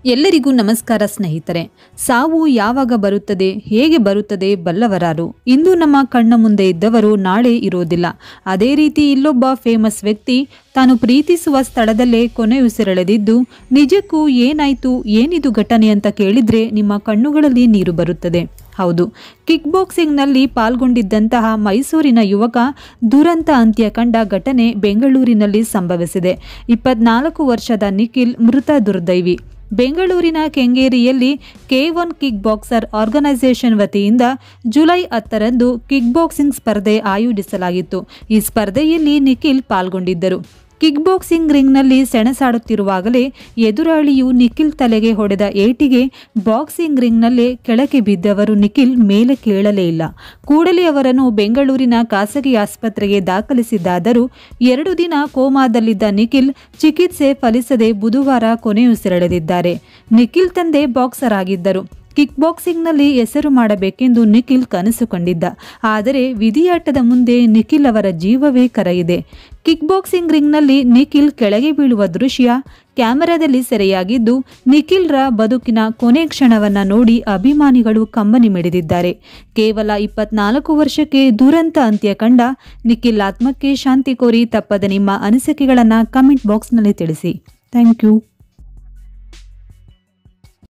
ಎಲ್ಲರಿಗೂ ನಮಸ್ಕಾರ ಸ್ನೇಹಿತರೆ ಸಾವು ಯಾವಾಗ ಬರುತ್ತದೆ ಹೇಗೆ ಬರುತ್ತದೆ ಬಲ್ಲವರಾರು ಇಂದು ನಮ್ಮ ಕಣ್ಣ ಮುಂದೆ ಇದ್ದವರು ನಾಳೆ ಇರೋದಿಲ್ಲ ಅದೇ ರೀತಿ ಇಲ್ಲೊಬ್ಬ ಫೇಮಸ್ ವ್ಯಕ್ತಿ ತಾನು ಪ್ರೀತಿಸುವ ಸ್ಥಳದಲ್ಲೇ ಕೊನೆಯುಸಿರೆಳೆದಿದ್ದು ನಿಜಕ್ಕೂ ಏನಾಯ್ತು ಏನಿದು ಘಟನೆ ಅಂತ ಕೇಳಿದ್ರೆ ನಿಮ್ಮ ಕಣ್ಣುಗಳಲ್ಲಿ ನೀರು ಬರುತ್ತದೆ ಹೌದು ಕಿಕ್ ಬಾಕ್ಸಿಂಗ್ನಲ್ಲಿ ಪಾಲ್ಗೊಂಡಿದ್ದಂತಹ ಮೈಸೂರಿನ ಯುವಕ ದುರಂತ ಅಂತ್ಯ ಕಂಡ ಘಟನೆ ಬೆಂಗಳೂರಿನಲ್ಲಿ ಸಂಭವಿಸಿದೆ ಇಪ್ಪತ್ನಾಲ್ಕು ವರ್ಷದ ನಿಖಿಲ್ ಮೃತ ದುರ್ದೈವಿ ಬೆಂಗಳೂರಿನ ಕೆಂಗೇರಿಯಲ್ಲಿ K one kick boxer organisation ವತಿಯಿಂದ ಜುಲೈ ಹತ್ತರಂದು ಕಿಕ್ ಬಾಕ್ಸಿಂಗ್ ಸ್ಪರ್ಧೆ ಆಯೋಜಿಸಲಾಗಿತ್ತು ಈ ಸ್ಪರ್ಧೆಯಲ್ಲಿ ನಿಖಿಲ್ ಪಾಲ್ಗೊಂಡಿದ್ದರು ಕಿಕ್ ಬಾಕ್ಸಿಂಗ್ ರಿಂಗ್ನಲ್ಲಿ ಸೆಣಸಾಡುತ್ತಿರುವಾಗಲೇ ಎದುರಾಳಿಯು ನಿಖಿಲ್ ತಲೆಗೆ ಹೊಡೆದ ಏಟಿಗೆ ಬಾಕ್ಸಿಂಗ್ ರಿಂಗ್ನಲ್ಲೇ ಕೆಳಗೆ ಬಿದ್ದವರು ನಿಖಿಲ್ ಮೇಲೆ ಕೇಳಲೇ ಇಲ್ಲ ಕೂಡಲೇ ಅವರನ್ನು ಬೆಂಗಳೂರಿನ ಖಾಸಗಿ ಆಸ್ಪತ್ರೆಗೆ ದಾಖಲಿಸಿದ್ದಾದರೂ ಎರಡು ದಿನ ಕೋಮಾದಲ್ಲಿದ್ದ ನಿಖಿಲ್ ಚಿಕಿತ್ಸೆ ಫಲಿಸದೆ ಬುಧವಾರ ಕೊನೆಯುಸಿರೆಳೆದಿದ್ದಾರೆ ನಿಖಿಲ್ ತಂದೆ ಬಾಕ್ಸರ್ ಆಗಿದ್ದರು ಕಿಕ್ ಬಾಕ್ಸಿಂಗ್ನಲ್ಲಿ ಹೆಸರು ಮಾಡಬೇಕೆಂದು ನಿಖಿಲ್ ಕನಸು ಕಂಡಿದ್ದ ಆದರೆ ವಿಧಿಯಾಟದ ಮುಂದೆ ನಿಖಿಲ್ ಅವರ ಜೀವವೇ ಕರಗಿದೆ ಕಿಕ್ ಬಾಕ್ಸಿಂಗ್ ರಿಂಗ್ನಲ್ಲಿ ನಿಖಿಲ್ ಕೆಳಗೆ ಬೀಳುವ ದೃಶ್ಯ ಕ್ಯಾಮೆರಾದಲ್ಲಿ ಸೆರೆಯಾಗಿದ್ದು ನಿಖಿಲ್ರ ಬದುಕಿನ ಕೊನೆ ಕ್ಷಣವನ್ನ ನೋಡಿ ಅಭಿಮಾನಿಗಳು ಕಂಬನಿ ಮಿಡಿದಿದ್ದಾರೆ ಕೇವಲ ಇಪ್ಪತ್ನಾಲ್ಕು ವರ್ಷಕ್ಕೆ ದುರಂತ ಅಂತ್ಯ ಕಂಡ ನಿಖಿಲ್ ಆತ್ಮಕ್ಕೆ ಶಾಂತಿ ಕೋರಿ ತಪ್ಪದ ನಿಮ್ಮ ಅನಿಸಿಕೆಗಳನ್ನು ಕಮೆಂಟ್ ಬಾಕ್ಸ್ನಲ್ಲಿ ತಿಳಿಸಿ ಥ್ಯಾಂಕ್ ಯು